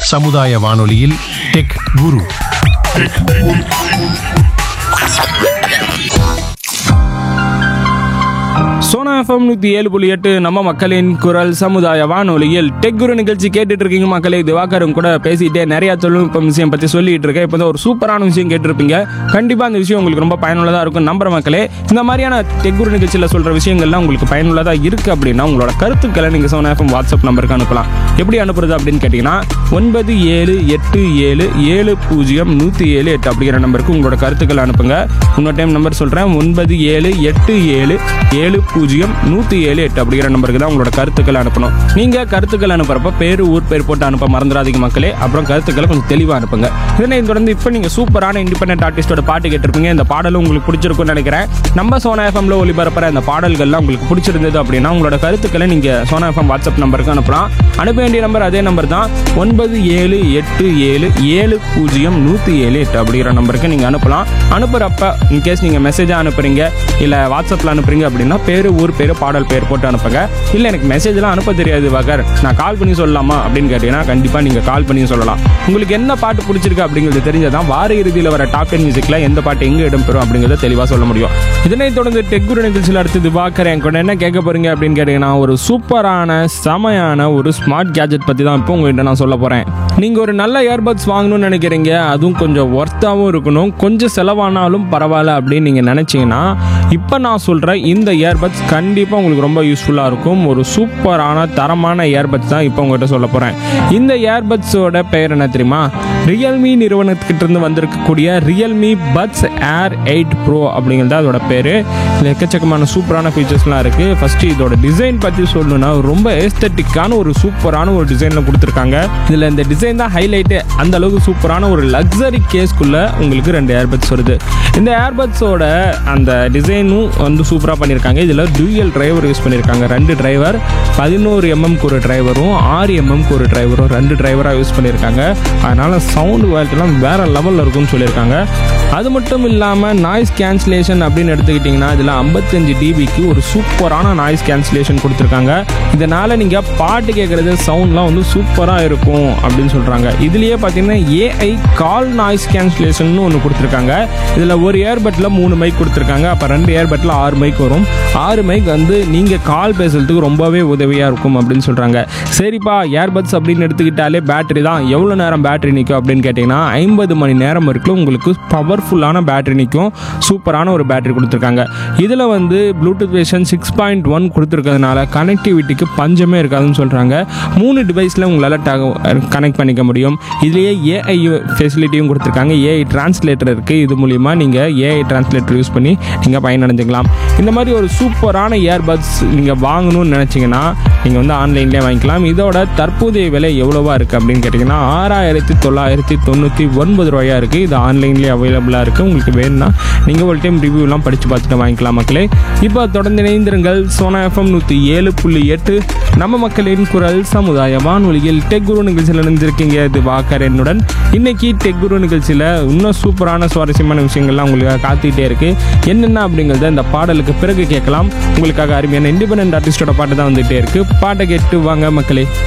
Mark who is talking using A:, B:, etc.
A: சமுதாய வானொலியில் டெக் குரு
B: சோனா எஃப்எம் நூற்றி ஏழு புள்ளி எட்டு நம்ம மக்களின் குரல் சமுதாய வானொலியில் டெக் குரு நிகழ்ச்சி கேட்டுட்டு இருக்கீங்க மக்களே திவாகரும் கூட பேசிட்டே நிறைய தொழில்நுட்பம் விஷயம் பற்றி சொல்லிட்டு இருக்கேன் இப்போ தான் ஒரு சூப்பரான விஷயம் கேட்டிருப்பீங்க கண்டிப்பாக அந்த விஷயம் உங்களுக்கு ரொம்ப பயனுள்ளதாக இருக்கும் நம்புற மக்களே இந்த மாதிரியான டெக் குரு நிகழ்ச்சியில் சொல்கிற விஷயங்கள்லாம் உங்களுக்கு பயனுள்ளதாக இருக்குது அப்படின்னா உங்களோட கருத்துக்களை நீங்கள் சோனா எஃப்எம் வாட்ஸ்அப் நம்பருக்கு அனுப்பலாம் எப்படி அனுப்புறது அப்படின்னு கேட்டிங்கன்னா ஒன்பது ஏழு எட்டு ஏழு ஏழு பூஜ்ஜியம் நூற்றி ஏழு எட்டு அப்படிங்கிற நம்பருக்கு உங்களோட கருத்துக்களை அனுப்புங்க இன்னொரு டைம் நம்பர் சொல்கிறேன் ஒன்பது ஏழு எட்டு ஏழு ஏழு பூஜ்ஜியம் நூற்றி ஏழு எட்டு அப்படிங்கிற நம்பருக்கு தான் உங்களோட கருத்துக்களை அனுப்பணும் நீங்கள் கருத்துக்கள் அனுப்புறப்ப பேர் ஊர் பேர் போட்டு அனுப்ப மறந்துடாதீங்க மக்களே அப்புறம் கருத்துக்களை கொஞ்சம் தெளிவாக அனுப்புங்க இதனை தொடர்ந்து இப்போ நீங்கள் சூப்பரான இண்டிபெண்டன்ட் ஆர்டிஸ்டோட பாட்டு கேட்டிருப்பீங்க இந்த பாடலும் உங்களுக்கு பிடிச்சிருக்கும்னு நினைக்கிறேன் நம்ம சோனா எஃப்எம்ல ஒளிபரப்புற இந்த பாடல்கள்லாம் உங்களுக்கு பிடிச்சிருந்தது அப்படின்னா உங்களோட கருத்துக்களை நீங்கள் சோனா எஃப்எம் வாட்ஸ்அப் நம்பருக்கு அனுப்பலாம் அனுப்ப வேண்டிய நம்பர் அதே நம்பர் தான் ஒன்பது ஏழு எட்டு ஏழு ஏழு பூஜ்ஜியம் நூற்றி ஏழு எட்டு அப்படிங்கிற நம்பருக்கு நீங்கள் அனுப்பலாம் அனுப்புகிறப்ப இன்கேஸ் நீங்கள் மெசேஜாக அனுப்புறீங்க இல்லை வாட்ஸ்அப்பில் அனுப்புறீங்க அப்படின்னா பேர் ஊர் பேர் பாடல் பேர் போட்டு அனுப்புங்க இல்லை எனக்கு மெசேஜ்லாம் அனுப்ப தெரியாது வகர் நான் கால் பண்ணி சொல்லலாமா அப்படின்னு கேட்டீங்கன்னா கண்டிப்பாக நீங்கள் கால் பண்ணி சொல்லலாம் உங்களுக்கு என்ன பாட்டு பிடிச்சிருக்கு அப்படிங்கிறது தெரிஞ்சதான் வார இறுதியில் வர டாப் டென் மியூசிக்கில் எந்த பாட்டு எங்கே இடம்பெறும் அப்படிங்கிறத தெளிவாக சொல்ல முடியும் இதனைத் தொடர்ந்து டெக்குரு நிகழ்ச்சியில் அடுத்தது பார்க்குறேன் கூட என்ன கேட்க போறீங்க அப்படின்னு கேட்டீங்கன்னா ஒரு சூப்பரான செமையான ஒரு ஸ்மார்ட் கேஜெட் பற்றி தான் இப்போ உங்ககிட்ட நான் சொல்ல போகிறேன் நீங்கள் ஒரு நல்ல இயர்பட்ஸ் வாங்கணும்னு நினைக்கிறீங்க அதுவும் கொஞ்சம் ஒர்த்தாகவும் இருக்கணும் கொஞ்சம் செலவானாலும் பரவாயில்ல அப்படின்னு நீங்கள் நினச்சிங்கன்னா இப்போ நான் சொல்கிற இந்த இயர்பட்ஸ் கண்டிப்பாக உங்களுக்கு ரொம்ப யூஸ்ஃபுல்லாக இருக்கும் ஒரு சூப்பரான தரமான இயர்பட்ஸ் தான் இப்போ உங்ககிட்ட சொல்ல போகிறேன் இந்த இயர்பட்ஸோட பெயர் என்ன தெரியுமா ரியல்மி நிறுவனத்துக்கிட்ட இருந்து வந்திருக்கக்கூடிய Realme Buds Air eight Pro அப்படிங்கிறது அதோட பேர் இதில் எக்கச்சக்கமான சூப்பரான ஃபீச்சர்ஸ்லாம் இருக்குது ஃபஸ்ட்டு இதோட டிசைன் பற்றி சொல்லணும்னா ரொம்ப ஏஸ்தட்டிக்கான ஒரு சூப்பரான ஒரு டிசைனில் கொடுத்துருக்காங்க இதில் இந்த டிசைன் தான் ஹைலைட்டு அந்த அளவுக்கு சூப்பரான ஒரு லக்ஸரி கேஸ்க்குள்ளே உங்களுக்கு ரெண்டு ஏர்பட்ஸ் வருது இந்த ஏர்பட்ஸோட அந்த டிசைனும் வந்து சூப்பராக பண்ணியிருக்காங்க இதில் டூயல் டிரைவர் யூஸ் பண்ணியிருக்காங்க ரெண்டு டிரைவர் பதினோரு எம்எம்க்கு ஒரு டிரைவரும் ஆறு எம்எம்க்கு ஒரு டிரைவரும் ரெண்டு டிரைவராக யூஸ் பண்ணியிருக்காங்க அதனால் சவுண்டு குவாலிட்டிலாம் வேறு லெவலில் இருக்கும்னு சொல்லியிருக்காங்க அது மட்டும் இல்லாமல் நாய்ஸ் கேன்சலேஷன் அப்படின்னு எடுத்துக்கிட்டிங்கன்னா இதில் ஐம்பத்தஞ்சு டிபிக்கு ஒரு சூப்பரான நாய்ஸ் கேன்சலேஷன் கொடுத்துருக்காங்க இதனால் நீங்கள் பாட்டு கேட்குறது சவுண்ட்லாம் வந்து சூப்பராக இருக்கும் அப்படின்னு சொல்கிறாங்க இதுலேயே பார்த்தீங்கன்னா ஏஐ கால் நாய்ஸ் கேன்சலேஷன் ஒன்று கொடுத்துருக்காங்க இதில் ஒரு இயர்பட்டில் மூணு மைக் கொடுத்துருக்காங்க அப்போ ரெண்டு இயர்பட்டில் ஆறு மைக் வரும் ஆறு மைக் வந்து நீங்கள் கால் பேசுறதுக்கு ரொம்பவே உதவியாக இருக்கும் அப்படின்னு சொல்கிறாங்க சரிப்பா இயர்பட்ஸ் அப்படின்னு எடுத்துக்கிட்டாலே பேட்டரி தான் எவ்வளோ நேரம் பேட்டரி நிற்கும் அப்படின்னு கேட்டிங்கன்னா ஐம்பது மணி நேரம் வரைக்கும் உங்களுக்கு பவர்ஃபுல்லான பேட்டரி நிற்கும் சூப்பரான ஒரு பேட்டரி கொடுத்துருக்காங்க இதில் வந்து Bluetooth version six point one கொடுத்துருக்கிறதுனால கனெக்டிவிட்டிக்கு பஞ்சமே இருக்காதுன்னு சொல்கிறாங்க மூணு டிவைஸில் உங்களால் கனெக்ட் பண்ணிக்க முடியும் இதுலேயே ஏஐ ஃபெசிலிட்டியும் கொடுத்துருக்காங்க ஏஐ டிரான்ஸ்லேட்டர் இருக்குது இது மூலிமா நீங்கள் ஏஐ டிரான்ஸ்லேட்டர் யூஸ் பண்ணி நீங்கள் பயனடைஞ்சிக்கலாம் இந்த மாதிரி ஒரு சூப்பரான இயர்பட்ஸ் நீங்கள் வாங்கணும்னு நினச்சிங்கன்னா நீங்கள் வந்து ஆன்லைன்லேயே வாங்கிக்கலாம் இதோட தற்போதைய விலை எவ்வளோவா இருக்குது அப்படின்னு கேட்டிங்கன்னா ஆறாயிரத்தி தொள்ளாயிரத்தி தொண்ணூற்றி ஒன்பது ரூபாயா இருக்குது இது ஆன்லைன்லேயே அவைலபிளாக இருக்குது உங்களுக்கு வேணும்னா நீங்கள் ஒரு டைம் ரிவ்யூலாம் படித்து பார்த்துட்டு வாங்கிக்கலாம் மக்களே இப்போ தொடர்ந்து இணைந்திருங்கள் சோனா எஃப்எம் நூற்றி ஏழு புள்ளி எட்டு நம்ம மக்களின் குரல் சமுதாய வானொலியில் டெக் குரு நிகழ்ச்சியில் இணைந்திருக்கீங்க இது வாக்கர் என்னுடன் இன்னைக்கு டெக் குரு நிகழ்ச்சியில் இன்னும் சூப்பரான சுவாரஸ்யமான விஷயங்கள்லாம் உங்களுக்கு காத்துக்கிட்டே இருக்கு என்னென்ன அப்படிங்கிறத இந்த பாடலுக்கு பிறகு கேட்கலாம் உங்களுக்காக அருமையான இண்டிபெண்டன்ட் ஆர்டிஸ்டோட பாட்டு தான் வந்துகிட்டே இருக்கு பாட்டை கேட்டு வாங்க மக்களே